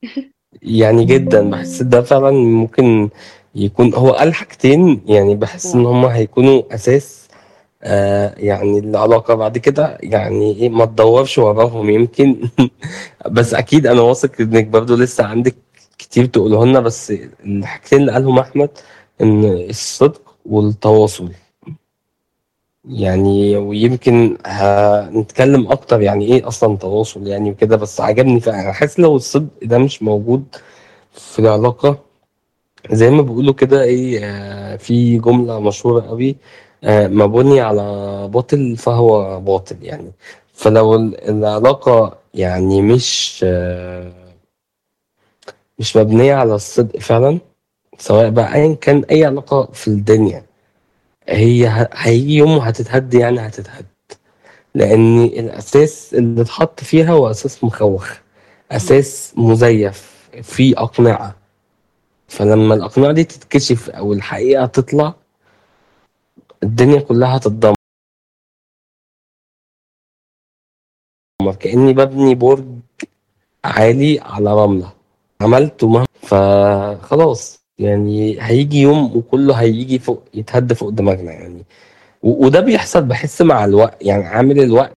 يعني جدًا، باحس ده فعلًا ممكن يكون هو قال حاجتين يعني باحس إمم. إن هُم هيكونوا أساس آآ يعني العلاقة بعد كده يعني إيه، ما تدوّرش وراهم يمكن بس إمم. أكيد أنا واثق إنِّك برضه لسه عندِك كتير تقوليه لنا، بس الحاجتين اللي قالهم أحمد إن الصدق والتواصل. يعني ويمكن هنتكلم أكتر يعني إيه أصلًا تواصل يعني وكده، بس عجبني فعلًا، أنا حاسس لو الصدق ده مش موجود في العلاقة زي ما بيقولوا كده إيه، في جملة مشهورة أوي آآ ما بُني على باطل فهو باطل يعني، فلو ال العلاقة يعني مش مش مبنية على الصدق فعلًا، سواء بقى أيًا كان أي علاقة في الدنيا، هي ه هييجي يوم وهتتهد يعني هتتهد، لإن الأساس اللي اتحط فيها هو أساس مخوّخ، إمم. أساس مزيف، فيه أقنعة، فلمّا الأقنعة دي تتكشف أو الحقيقة تطلع الدنيا كلها هتتدمر. كإني بابني برج عالي على رملة، عملت ومه فخلاص يعني هييجي يوم وكله هييجي فوق يتهد فوق دماغنا يعني، و وده بيحصل باحس مع الوقت، يعني عامل الوقت